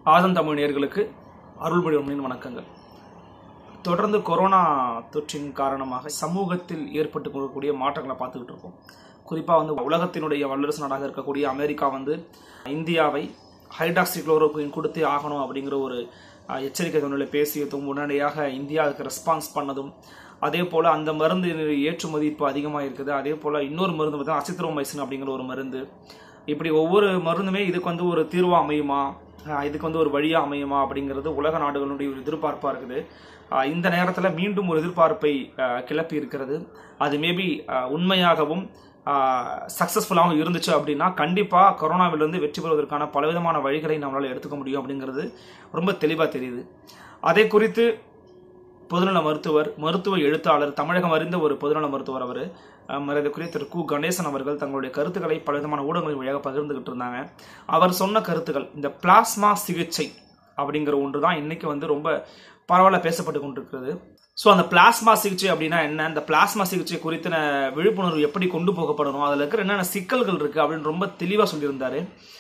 ஆதன் தமிழ் நேயர்களுக்கு அருள்மொழிவர்மனின் வணக்கங்கள் தொடர்ந்து கொரோனா தொற்றின் காரணமாக சமூகத்தில் ஏற்பட்டு கொள்ளக்கூடிய மாற்றங்களை பார்த்துக்கிட்டு இருக்கோம் குறிப்பாக வந்து உலகத்தினுடைய வல்லரசு நாடாக இருக்கக்கூடிய அமெரிக்கா வந்து இந்தியாவை ஹைடாக்சி குளோரோகுயின் கொடுத்தே ஆகணும் அப்படிங்கிற ஒரு அஹ், எச்சரிக்கை தொழிலை பேசியதும் உடனடியாக இந்தியா அதுக்கு ரெஸ்பான்ஸ் பண்ணதும் அதே போல் அந்த மருந்து ஏற்றுமதி இப்போ அதிகமாக இருக்குது அதே போல் இன்னொரு மருந்து பார்த்தா அசித்ரோமைசின் அப்படிங்கிற ஒரு மருந்து இப்படி ஒவ்வொரு மருந்துமே இதுக்கு வந்து ஒரு தீர்வா அமையுமா அஹ் இதுக்கு வந்து ஒரு வழியா அமையுமா அப்படிங்கிறது உலக நாடுகளுடைய ஒரு எதிர்பார்ப்பா இருக்குது அஹ் இந்த நேரத்தில் மீண்டும் ஒரு எதிர்பார்ப்பை அஹ், கிளப்பி இருக்கிறது அது மேபி உண்மையாகவும் சக்ஸஸ்ஃபுல்லாகவும் இருந்துச்சு அப்படின்னா கண்டிப்பாக கொரோனாவிலிருந்து வெற்றி பெறுவதற்கான பலவிதமான வழிகளை நம்மளால் எடுத்துக்க முடியும் அப்படிங்கிறது ரொம்ப தெளிவாக தெரியுது அதை குறித்து பொதுநல மருத்துவர் மருத்துவ எழுத்தாளர் தமிழகம் அறிந்த ஒரு பொதுநல மருத்துவர் அவர் மரியாதைக்குரிய திரு கு கணேசன் அவர்கள் தங்களுடைய கருத்துக்களை பலவிதமான ஊடகங்களின் வழியாக பகிர்ந்துகிட்டு இருந்தாங்க அவர் சொன்ன கருத்துக்கள் இந்த பிளாஸ்மா சிகிச்சை அப்படிங்கிற ஒன்று தான் இன்னைக்கு வந்து ரொம்ப பரவாயில்ல பேசப்பட்டு கொண்டிருக்கிறது ஸோ அந்த பிளாஸ்மா சிகிச்சை அப்படின்னா என்ன இந்த பிளாஸ்மா சிகிச்சை குறித்த விழிப்புணர்வு எப்படி கொண்டு போகப்படணும் அதில் இருக்கிற என்னென்ன சிக்கல்கள் இருக்குது அப்படின்னு ரொம்ப தெளிவாக சொல்லியிருந்தாரு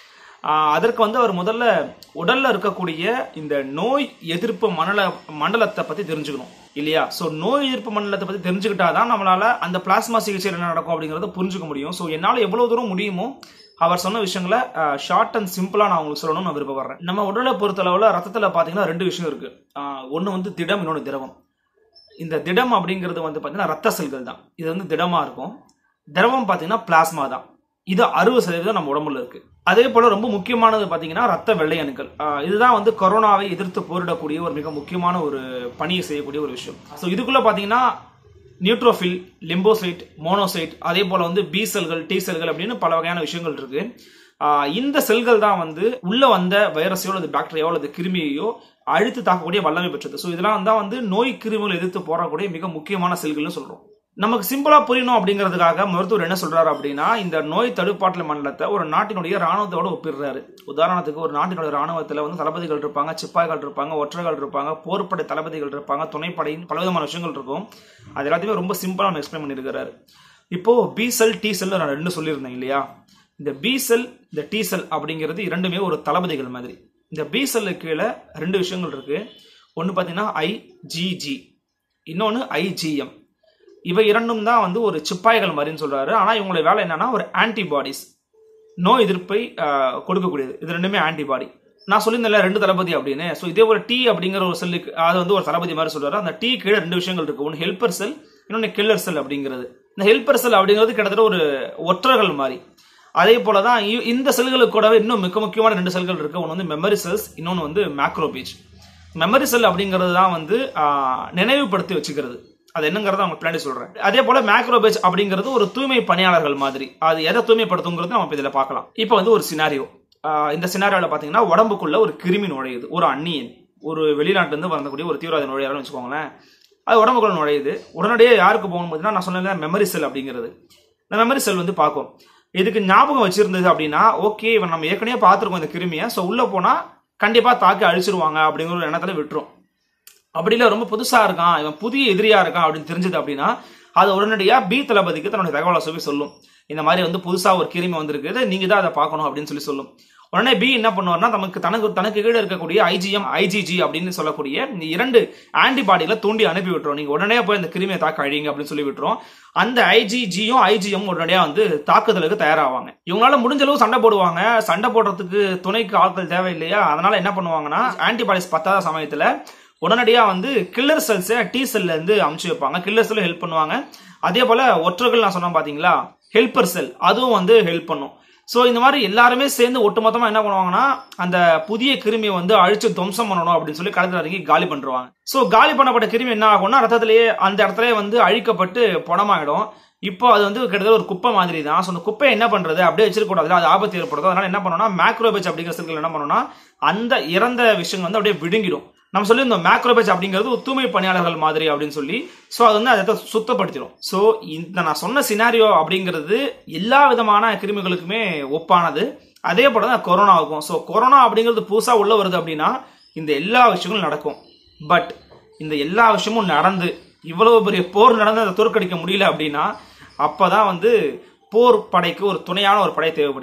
ஆஹ் அதற்கு வந்து அவர் முதல்ல உடல்ல இருக்கக்கூடிய இந்த நோய் எதிர்ப்பு மண்டல மண்டலத்தை பத்தி தெரிஞ்சுக்கணும் இல்லையா ஸோ நோய் எதிர்ப்பு மண்டலத்தை பத்தி தெரிஞ்சுக்கிட்டாதான் நம்மளால அந்த பிளாஸ்மா சிகிச்சையில் என்ன நடக்கும் அப்படிங்கறத புரிஞ்சுக்க முடியும் ஸோ என்னால் எவ்வளவு தூரம் முடியுமோ அவர் சொன்ன விஷயங்களை ஷார்ட் அண்ட் சிம்பிளா நான் உங்களுக்கு சொல்லணும்னு நான் விருப்பப்படுறேன் நம்ம உடலை பொறுத்தளவுல ரத்தத்துல பாத்தீங்கன்னா ரெண்டு விஷயம் இருக்கு ஒன்று வந்து திடம் இன்னொன்று திரவம் இந்த திடம் அப்படிங்கிறது வந்து பார்த்தீங்கன்னா ரத்த செல்கள் தான் இது வந்து திடமா இருக்கும் திரவம் பார்த்தீங்கன்னா பிளாஸ்மா தான் இது அறுபது சதவீதம் நம்ம உடம்புல இருக்கு அதே போல ரொம்ப முக்கியமானது பார்த்தீங்கன்னா ரத்த வெள்ளை அணுக்கள் ஆஹ் இதுதான் வந்து கொரோனாவை எதிர்த்து போரிடக்கூடிய ஒரு மிக முக்கியமான ஒரு பணியை செய்யக்கூடிய ஒரு விஷயம் ஸோ இதுக்குள்ள பார்த்தீங்கன்னா நியூட்ரோஃபில் லிம்போசைட் மோனோசைட் அதே போல வந்து பி செல்கள் டி செல்கள் அப்படின்னு பல வகையான விஷயங்கள் இருக்கு ஆஹ் இந்த செல்கள் தான் வந்து உள்ள வந்த வைரஸையோ அல்லது பாக்டீரியாவோ அல்லது கிருமியையோ அழித்து தாக்கக்கூடிய வல்லமை பெற்றது ஸோ இதெல்லாம் தான் வந்து நோய் கிருமிகள் எதிர்த்து போராடக்கூடிய மிக முக்கியமான செல்கள்னு சொல்றோம் நமக்கு சிம்பிளா புரியணும் அப்படிங்கிறதுக்காக மருத்துவர் என்ன சொல்றாரு அப்படின்னா இந்த நோய் தடுப்பாற்றல் மண்டலத்தை ஒரு நாட்டினுடைய ராணுவத்தோட ஒப்பிடுறாரு உதாரணத்துக்கு ஒரு நாட்டினுடைய ராணுவத்துல வந்து தளபதிகள் இருப்பாங்க சிப்பாய்கள் இருப்பாங்க ஒற்றர்கள் இருப்பாங்க போர்ப்படை தளபதிகள் இருப்பாங்க துணைப்படையின் பலவிதமான விஷயங்கள் இருக்கும் அது எல்லாத்தையுமே ரொம்ப சிம்பிளா நம்ம எக்ஸ்பிளைன் பண்ணியிருக்கிறாரு இப்போ பி செல் டி செல் நான் ரெண்டு சொல்லியிருந்தேன் இல்லையா இந்த பி செல் இந்த டி செல் அப்படிங்கிறது இரண்டுமே ஒரு தளபதிகள் மாதிரி இந்த பி செல்லு கீழே ரெண்டு விஷயங்கள் இருக்கு ஒன்று பார்த்தீங்கன்னா ஐஜிஜி இன்னொன்று ஐஜிஎம் இவை இரண்டும் தான் வந்து ஒரு சிப்பாய்கள் மாதிரின்னு சொல்றாரு ஆனால் இவங்களுடைய வேலை என்னன்னா ஒரு ஆன்டிபாடிஸ் நோய் எதிர்ப்பை ஆஹ், கொடுக்கக்கூடியது இது ரெண்டுமே ஆன்டிபாடி நான் சொல்லியிருந்தேன்ல ரெண்டு தளபதி அப்படின்னு ஸோ இதே ஒரு டி அப்படிங்கிற ஒரு செல்லுக்கு அது வந்து ஒரு தளபதி மாதிரி சொல்றாரு அந்த டி கீழே ரெண்டு விஷயங்கள் இருக்கு ஒன்று ஹெல்பர் செல் இன்னொன்று கில்லர் செல் அப்படிங்கிறது இந்த ஹெல்பர் செல் அப்படிங்கிறது கிட்டத்தட்ட ஒரு ஒற்றர்கள் மாதிரி அதே போல தான் இ- இந்த செல்களுக்கு கூடவே இன்னும் மிக முக்கியமான ரெண்டு செல்கள் இருக்கு ஒன்று வந்து மெமரி செல்ஸ் இன்னொன்று வந்து மேக்ரோபேஜ் மெமரி செல் அப்படிங்கிறது தான் வந்து ஆஹ், நினைவுபடுத்தி வச்சுக்கிறது அது என்னங்கிறத அவங்க பின்னாடி சொல்றேன் அதே போல மேக்ரோபேஜ் அப்படிங்கிறது ஒரு தூய்மை பணியாளர்கள் மாதிரி அது எதை தூய்மைப்படுத்துங்கிறது நம்ம இப்ப இதுல பார்க்கலாம் இப்போ வந்து ஒரு சினாரியோ இந்த சினாரியோல பாத்தீங்கன்னா உடம்புக்குள்ள ஒரு கிருமி நுழையுது ஒரு அந்நியன் ஒரு வெளிநாட்டுல இருந்து வரக்கூடிய ஒரு தீவிரவாத நுழையாருன்னு வச்சுக்கோங்களேன் அது உடம்புக்குள்ள நுழையுது உடனடியே யாருக்கு போகணும் பார்த்தீங்கன்னா நான் சொன்னேன் மெமரி செல் அப்படிங்கிறது இந்த மெமரி செல் வந்து பார்க்கும் இதுக்கு ஞாபகம் வச்சிருந்தது அப்படின்னா ஓகே இவன் நம்ம ஏற்கனவே பார்த்துருக்கோம் இந்த கிருமியை ஸோ உள்ள போனா கண்டிப்பா தாக்கி அழிச்சிருவாங்க அப்படிங்கிற ஒரு எண்ணத்துல விட்டுரும் அப்படி இல்ல ரொம்ப புதுசா இருக்கான் இவன் புதிய எதிரியா இருக்கான் அப்படின்னு தெரிஞ்சது அப்படின்னா அது உடனடியா பி தளபதிக்கு தன்னுடைய தகவலை சொல்லி சொல்லும் இந்த மாதிரி வந்து புதுசா ஒரு கிருமி வந்திருக்குது நீங்க தான் அதை பார்க்கணும் அப்படின்னு சொல்லி சொல்லும் உடனே பி என்ன பண்ணுவார்னா நமக்கு தனக்கு தனக்கு கீழே இருக்கக்கூடிய ஐஜிஎம் ஐஜிஜி அப்படின்னு சொல்லக்கூடிய இந்த இரண்டு ஆன்டிபாடிகளை தூண்டி அனுப்பி விட்டுரும் நீங்க உடனே போய் இந்த கிருமியை தாக்க அழிங்க அப்படின்னு சொல்லி விட்டுரும் அந்த ஐஜிஜியும் ஐஜிஎம் உடனடியா வந்து தாக்குதலுக்கு தயாராவாங்க இவங்களால முடிஞ்ச அளவு சண்டை போடுவாங்க சண்டை போடுறதுக்கு துணைக்கு ஆட்கள் தேவையில்லையா அதனால என்ன பண்ணுவாங்கன்னா ஆன்டிபாடிஸ் பத்தாத சமயத்துல உடனடியா வந்து கில்லர் செல்ஸை டி செல்ல இருந்து அமுச்சு வைப்பாங்க கில்லர் செல்லும் ஹெல்ப் பண்ணுவாங்க அதே போல ஒற்றர்கள் நான் சொன்னேன் பாத்தீங்களா ஹெல்பர் செல் அதுவும் வந்து ஹெல்ப் பண்ணும் ஸோ இந்த மாதிரி எல்லாருமே சேர்ந்து ஒட்டுமொத்தமா என்ன பண்ணுவாங்கன்னா அந்த புதிய கிருமியை வந்து அழிச்சு துவம்சம் பண்ணணும் அப்படின்னு சொல்லி களத்தில் இறங்கி காலி பண்ணுவாங்க ஸோ காலி பண்ணப்பட்ட கிருமி என்ன ஆகும்னா ரத்தத்திலேயே அந்த இடத்துல வந்து அழிக்கப்பட்டு பணமாயிடும் இப்போ அது வந்து கிட்டத்தட்ட ஒரு குப்பை மாதிரி தான் ஸோ அந்த குப்பையை என்ன பண்றது அப்படியே வச்சிருக்க கூடாது அது ஆபத்து ஏற்படுத்தும் அதனால என்ன பண்ணணும்னா மேக்ரோபேஜ் அப்படிங்கிற செல்கள் என்ன பண்ணணும்னா அந்த இறந்த விஷயங்கள் வந்து அப்படியே விழுங்கிடும் நம்ம சொல்லியிருந்தோம் மேக்ரோபேஜ் அப்படிங்கிறது ஒரு தூய்மை பணியாளர்கள் மாதிரி அப்படின்னு சொல்லி ஸோ அது வந்து அதை சுத்தப்படுத்திடும் ஸோ இந்த நான் சொன்ன சினாரியோ அப்படிங்கிறது எல்லா விதமான கிருமிகளுக்குமே ஒப்பானது அதே போல தான் கொரோனாவுக்கும் ஸோ கொரோனா அப்படிங்கிறது புதுசாக உள்ள வருது அப்படின்னா இந்த எல்லா விஷயங்களும் நடக்கும் பட் இந்த எல்லா விஷயமும் நடந்து இவ்வளவு பெரிய போர் நடந்து அதை தோற்கடிக்க முடியல அப்படின்னா அப்பதான் வந்து போர் படைக்கு ஒரு துணையான ஒரு படை தேவைப்படுகிறது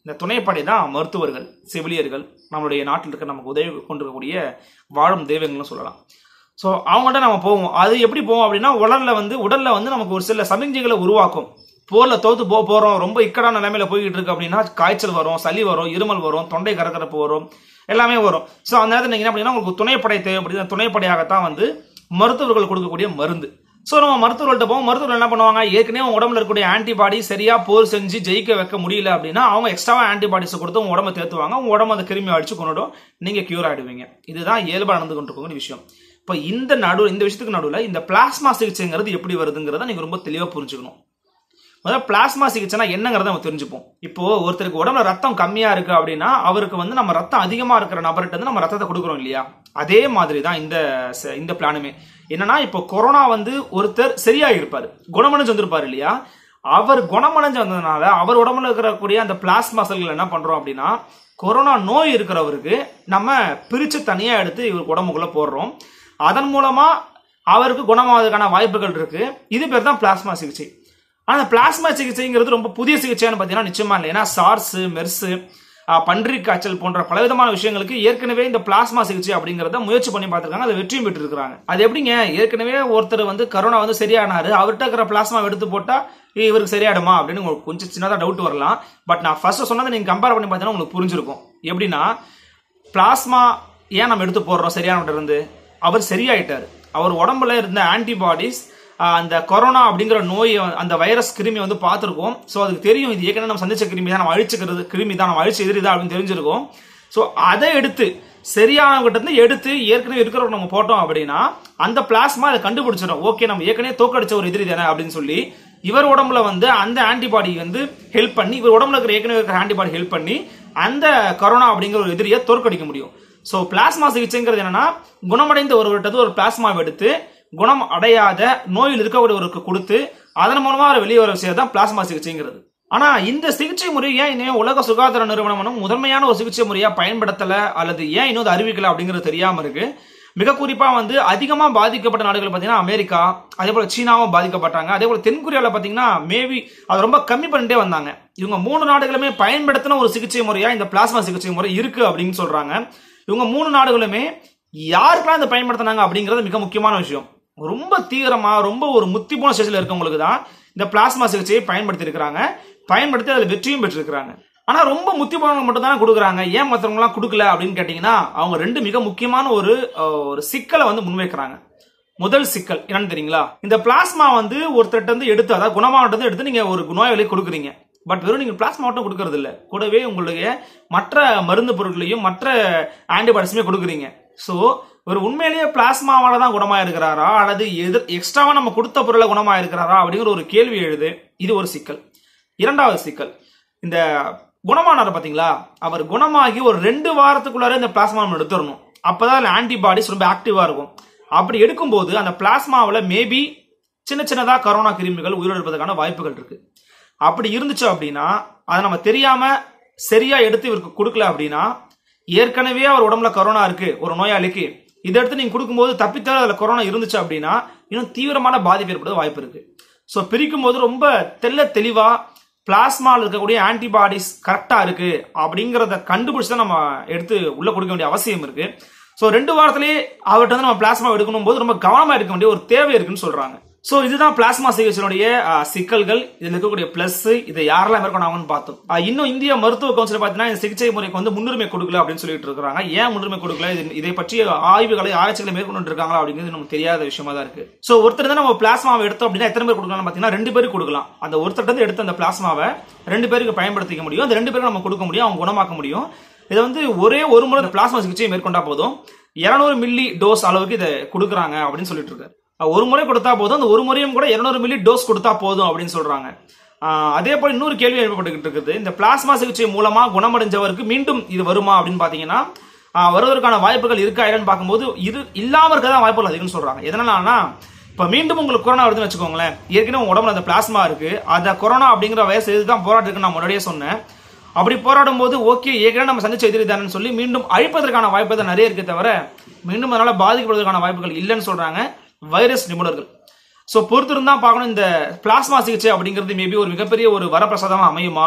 இந்த துணைப்படை தான் மருத்துவர்கள் செவிலியர்கள் நம்மளுடைய நாட்டில் இருக்க நமக்கு உதவி கொண்டிருக்கக்கூடிய வாழும் தெய்வங்கள்னு சொல்லலாம் ஸோ அவங்கள்ட்ட நம்ம போவோம் அது எப்படி போவோம் அப்படின்னா உடல்ல வந்து உடல்ல வந்து நமக்கு ஒரு சில சமிஞ்சைகளை உருவாக்கும் போர்ல தோத்து போக போறோம் ரொம்ப இக்கடான நிலைமையில போய்கிட்டு இருக்கு அப்படின்னா காய்ச்சல் வரும் சளி வரும் இருமல் வரும் தொண்டை கரகரப்பு வரும் எல்லாமே வரும் ஸோ அந்த நேரத்தில் நீங்க என்ன பண்ணீங்கன்னா உங்களுக்கு துணைப்படை தேவைப்படுது அந்த துணைப்படையாகத்தான் வந்து மருத்துவர்கள் கொடுக்கக்கூடிய மருந்து ஸோ நம்ம மருத்துவர்கள்ட்ட போவோம் மருத்துவர்கள் என்ன பண்ணுவாங்க ஏற்கனவே உங்க உடம்புல இருக்கக்கூடிய ஆன்டிபாடி சரியா போர் செஞ்சு ஜெயிக்க வைக்க முடியல அப்படின்னா அவங்க எக்ஸ்ட்ராவா ஆன்டிபாடிஸ் கொடுத்து உங்க உடம்ப தேத்துவாங்க உங்க உடம்பு அந்த கிருமி அடிச்சு கொண்டுடும் நீங்க கியூர் ஆயிடுவீங்க இதுதான் இயல்பா நடந்து கொண்டிருக்கக்கூடிய விஷயம் இப்போ இந்த நடு இந்த விஷயத்துக்கு நடுவில் இந்த பிளாஸ்மா சிகிச்சைங்கிறது எப்படி வருதுங்கிறத நீங்க ரொம்ப தெளிவாக புரிஞ்சுக்கணும் முதல்ல பிளாஸ்மா சிகிச்சைனா என்னங்கிறத நம்ம தெரிஞ்சுப்போம் இப்போ ஒருத்தருக்கு உடம்புல ரத்தம் கம்மியா இருக்கு அப்படின்னா அவருக்கு வந்து நம்ம ரத்தம் அதிகமா இருக்கிற நபர்கிட்ட வந்து நம்ம ரத்தத்தை கொடுக்குறோம் இல்லையா அதே மாதிரி தான் இந்த ச- இந்த பிளானுமே என்னன்னா இப்போ கொரோனா வந்து ஒருத்தர் சரியா இருப்பாரு குணமடைஞ்சு வந்திருப்பாரு இல்லையா அவர் குணமடைஞ்சு வந்ததுனால அவர் உடம்புல இருக்கக்கூடிய அந்த பிளாஸ்மா செல்கள் என்ன பண்றோம் அப்படின்னா கொரோனா நோய் இருக்கிறவருக்கு நம்ம பிரிச்சு தனியா எடுத்து இவர் உடம்புக்குள்ள போடுறோம் அதன் மூலமா அவருக்கு குணமாவதற்கான வாய்ப்புகள் இருக்கு இது பேர் தான் பிளாஸ்மா சிகிச்சை ஆனா பிளாஸ்மா சிகிச்சைங்கிறது ரொம்ப புதிய சிகிச்சைன்னு பார்த்தீங்கன்னா நிச்சயமா இல்லை ஏன்னா சார்ஸ் மெர்ஸ் பன்றி காய்ச்சல் போன்ற பலவிதமான விஷயங்களுக்கு ஏற்கனவே இந்த பிளாஸ்மா சிகிச்சை அப்படிங்கறத முயற்சி பண்ணி பார்த்திருக்காங்க அதை வெற்றியும் பெற்று இருக்காங்க அது எப்படிங்க ஏற்கனவே ஒருத்தர் வந்து கரோனா வந்து சரியானாரு அவர்கிட்ட இருக்கிற பிளாஸ்மா எடுத்து போட்டா இவருக்கு சரியாயிடுமா அப்படின்னு உங்களுக்கு கொஞ்சம் சின்னதா டவுட் வரலாம் பட் நான் ஃபர்ஸ்ட் சொன்னதை நீங்க கம்பேர் பண்ணி பார்த்தீங்கன்னா உங்களுக்கு புரிஞ்சிருக்கும் எப்படின்னா பிளாஸ்மா ஏன் நம்ம எடுத்து போடுறோம் சரியானவர்கிட்ட இருந்து அவர் சரியாயிட்டாரு அவர் உடம்புல இருந்த ஆன்டிபாடிஸ் அந்த கொரோனா அப்படிங்கிற நோய் அந்த வைரஸ் கிருமி வந்து பார்த்துருக்கோம் ஸோ அதுக்கு தெரியும் இது ஏற்கனவே நம்ம சந்திச்ச கிருமி தான் நம்ம அழிச்சுக்கிறது கிருமி தான் நம்ம அழிச்சு எதிரி தான் அப்படின்னு தெரிஞ்சிருக்கும் ஸோ அதை எடுத்து சரியானவங்கிட்ட இருந்து எடுத்து ஏற்கனவே இருக்கிறவங்க நம்ம போட்டோம் அப்படின்னா அந்த பிளாஸ்மா அதை கண்டுபிடிச்சிடும் ஓகே நம்ம ஏற்கனவே தோக்கடிச்ச ஒரு எதிரி தானே அப்படின்னு சொல்லி இவர் உடம்புல வந்து அந்த ஆன்டிபாடி வந்து ஹெல்ப் பண்ணி இவர் உடம்புல இருக்கிற ஏற்கனவே இருக்கிற ஆன்டிபாடி ஹெல்ப் பண்ணி அந்த கொரோனா அப்படிங்கிற ஒரு எதிரியை தோற்கடிக்க முடியும் ஸோ பிளாஸ்மா சிகிச்சைங்கிறது என்னன்னா குணமடைந்த ஒருவர்கிட்ட ஒரு பிளாஸ்மாவை எடுத்து குணம் அடையாத நோயில் இருக்கக்கூடியவருக்கு கொடுத்து அதன் மூலமா அவர் வெளியே வர விஷயம் தான் பிளாஸ்மா சிகிச்சைங்கிறது ஆனா இந்த சிகிச்சை முறை ஏன் இன்னும் உலக சுகாதார நிறுவனம் முதன்மையான ஒரு சிகிச்சை முறையா பயன்படுத்தல அல்லது ஏன் இன்னும் அதை அறிவிக்கல அப்படிங்கிறது தெரியாம இருக்கு மிக குறிப்பா வந்து அதிகமா பாதிக்கப்பட்ட நாடுகள் பாத்தீங்கன்னா அமெரிக்கா அதே போல சீனாவும் பாதிக்கப்பட்டாங்க அதே போல தென்கொரியால பாத்தீங்கன்னா மேபி அது ரொம்ப கம்மி பண்ணிட்டே வந்தாங்க இவங்க மூணு நாடுகளுமே பயன்படுத்தின ஒரு சிகிச்சை முறையா இந்த பிளாஸ்மா சிகிச்சை முறை இருக்கு அப்படின்னு சொல்றாங்க இவங்க மூணு நாடுகளுமே யாருக்கெல்லாம் இதை பயன்படுத்தினாங்க அப்படிங்கிறது மிக முக்கியமான விஷயம் ரொம்ப தீவிரமா ரொம்ப ஒரு முத்தி போன ஸ்டேஜில் இருக்கவங்களுக்கு தான் இந்த பிளாஸ்மா சிகிச்சையை பயன்படுத்தி இருக்கிறாங்க பயன்படுத்தி அதில் வெற்றியும் பெற்றிருக்கிறாங்க ஆனா ரொம்ப முத்தி போனவங்க மட்டும் தானே கொடுக்குறாங்க ஏன் மற்றவங்களாம் கொடுக்கல அப்படின்னு கேட்டீங்கன்னா அவங்க ரெண்டு மிக முக்கியமான ஒரு அஹ், ஒரு சிக்கலை வந்து முன்வைக்கிறாங்க முதல் சிக்கல் என்னன்னு தெரியுங்களா இந்த பிளாஸ்மா வந்து ஒருத்தர்ட்ட இருந்து எடுத்து அதாவது குணமாவட்ட இருந்து எடுத்து நீங்க ஒரு நோயாளிக்கு கொடுக்குறீங்க பட் வெறும் நீங்க பிளாஸ்மா மட்டும் கொடுக்கறது இல்ல கூடவே உங்களுடைய மற்ற மருந்து பொருட்களையும் மற்ற ஆன்டிபாடிஸுமே கொடுக்குறீங்க ஸோ ஒரு உண்மையிலேயே பிளாஸ்மாவால தான் குணமா இருக்கிறாரா அல்லது எது எக்ஸ்ட்ராவா நம்ம கொடுத்த பொருளை குணமா இருக்கிறாரா அப்படிங்கிற ஒரு கேள்வி எழுது இது ஒரு சிக்கல் இரண்டாவது சிக்கல் இந்த குணமானார் பாத்தீங்களா அவர் குணமாகி ஒரு ரெண்டு வாரத்துக்குள்ளார இந்த பிளாஸ்மா நம்ம எடுத்துடணும் அப்பதான் ஆன்டிபாடிஸ் ரொம்ப ஆக்டிவா இருக்கும் அப்படி எடுக்கும்போது அந்த பிளாஸ்மாவில் மேபி சின்ன சின்னதா கரோனா கிருமிகள் உயிரிழப்பதற்கான வாய்ப்புகள் இருக்கு அப்படி இருந்துச்சு அப்படின்னா அதை நம்ம தெரியாம சரியா எடுத்து இவருக்கு கொடுக்கல அப்படின்னா ஏற்கனவே அவர் உடம்புல கொரோனா இருக்கு ஒரு நோயாளிக்கு இதை எடுத்து நீங்க கொடுக்கும்போது தப்பித்தால் அதில் கொரோனா இருந்துச்சு அப்படின்னா இன்னும் தீவிரமான பாதிப்பு ஏற்பட வாய்ப்பு இருக்கு ஸோ பிரிக்கும் போது ரொம்ப தெள்ள தெளிவா பிளாஸ்மாவில் இருக்கக்கூடிய ஆன்டிபாடிஸ் கரெக்டா இருக்கு அப்படிங்கிறத கண்டுபிடிச்சு தான் நம்ம எடுத்து உள்ள கொடுக்க வேண்டிய அவசியம் இருக்கு ஸோ ரெண்டு வாரத்திலேயே அவர்கிட்ட வந்து நம்ம பிளாஸ்மா எடுக்கணும் போது ரொம்ப கவனமா இருக்க வேண்டிய ஒரு தேவை இருக்குன்னு சொல்றாங்க ஸோ இதுதான் பிளாஸ்மா சிகிச்சையினுடைய அஹ், சிக்கல்கள் இதில் இருக்கக்கூடிய பிளஸ் இதை யாரெல்லாம் மேற்கொண்டாங்கன்னு பார்த்தோம் அஹ், இன்னும் இந்திய மருத்துவ கவுன்சில் பார்த்தீங்கன்னா இந்த சிகிச்சை முறைக்கு வந்து முன்னுரிமை கொடுக்கல அப்படின்னு சொல்லிட்டு இருக்காங்க ஏன் முன்னுரிமை கொடுக்கல இது இதை பற்றி ஆய்வுகளை ஆராய்ச்சிகளை மேற்கொண்டு இருக்காங்களா அப்படிங்கிறது நமக்கு தெரியாத விஷயமா தான் இருக்கு ஸோ ஒருத்தர் தான் நம்ம பிளாஸ்மாவை எடுத்தோம் அப்படின்னா எத்தனை பேர் கொடுக்கலாம் பார்த்தீங்கன்னா ரெண்டு பேருக்கு கொடுக்கலாம் அந்த ஒருத்தர் இருந்து எடுத்த அந்த பிளாஸ்மாவை ரெண்டு பேருக்கு பயன்படுத்திக்க முடியும் அந்த ரெண்டு பேருக்கு நம்ம கொடுக்க முடியும் அவங்க குணமாக்க முடியும் இதை வந்து ஒரே ஒரு முறை இந்த பிளாஸ்மா சிகிச்சையை மேற்கொண்டா போதும் 200 மில்லி டோஸ் அளவுக்கு இதை கொடுக்குறாங்க அப்படின்னு சொல்லிட்டு இருக்காரு அஹ் ஒரு முறை கொடுத்தா போதும் அந்த ஒரு முறையும் கூட 200 மில்லி டோஸ் கொடுத்தா போதும் அப்படின்னு சொல்றாங்க அஹ் அதே போல இன்னொரு கேள்வி எழுப்பப்பட்டுக்கிட்டு இருக்குது இந்த பிளாஸ்மா சிகிச்சை மூலமா குணமடைஞ்சவருக்கு மீண்டும் இது வருமா அப்படின்னு பாத்தீங்கன்னா அஹ் வருவதற்கான வாய்ப்புகள் இருக்கா இல்லைன்னு பார்க்கும்போது இது இல்லாம இருக்க தான் வாய்ப்புகள் அதிகம்னு சொல்றாங்க எதனாலனா இப்ப மீண்டும் உங்களுக்கு கொரோனா வருதுன்னு வச்சுக்கோங்களேன் ஏற்கனவே உங்க உடம்புல அந்த பிளாஸ்மா இருக்கு அந்த கொரோனா அப்படிங்கிற வயசு இதுதான் போராட்டம் இருக்குன்னு நான் முன்னாடியே சொன்னேன் அப்படி போராடும் போது ஓகே ஏற்கனவே நம்ம சந்திச்ச எதிரி தானேன்னு சொல்லி மீண்டும் அழிப்பதற்கான வாய்ப்பு தான் நிறைய இருக்கே தவிர மீண்டும் அதனால பாதிக்கப்படுவதற்கான வாய்ப்புகள் இல்லைன்னு சொல்றாங்க வைரஸ் நிபுணர்கள் ஸோ பொறுத்திருந்தா பார்க்கணும் இந்த பிளாஸ்மா சிகிச்சை அப்படிங்கிறது மேபி ஒரு மிகப்பெரிய ஒரு வரப்பிரசாதமா அமையுமா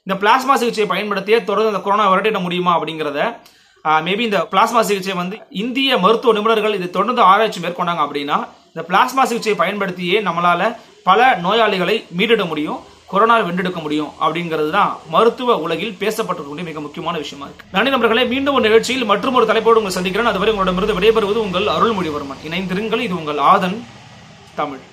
இந்த பிளாஸ்மா சிகிச்சையை பயன்படுத்தியே தொடர்ந்து அந்த கொரோனா விரட்டிட முடியுமா அப்படிங்கிறத மேபி இந்த பிளாஸ்மா சிகிச்சை வந்து இந்திய மருத்துவ நிபுணர்கள் இது தொடர்ந்து ஆராய்ச்சி மேற்கொண்டாங்க அப்படின்னா இந்த பிளாஸ்மா சிகிச்சையை பயன்படுத்தியே நம்மளால பல நோயாளிகளை மீட்டெடுக்க முடியும் கொரோனாவை வென்றெடுக்க முடியும் அப்படிங்கிறது தான் மருத்துவ உலகில் பேசப்பட்டிருக்கக்கூடிய மிக முக்கியமான விஷயமா இருக்கு நன்றி நண்பர்களே மீண்டும் ஒரு நிகழ்ச்சியில் மற்றும் ஒரு தலைப்போடு உங்களை சந்திக்கிறேன் அதுவரை உங்களிடமிருந்து விடைபெறுவது உங்கள் அருள்மொழிவர்மன் இணைந்திருங்கள் இது உங்கள் ஆதன் தமிழ்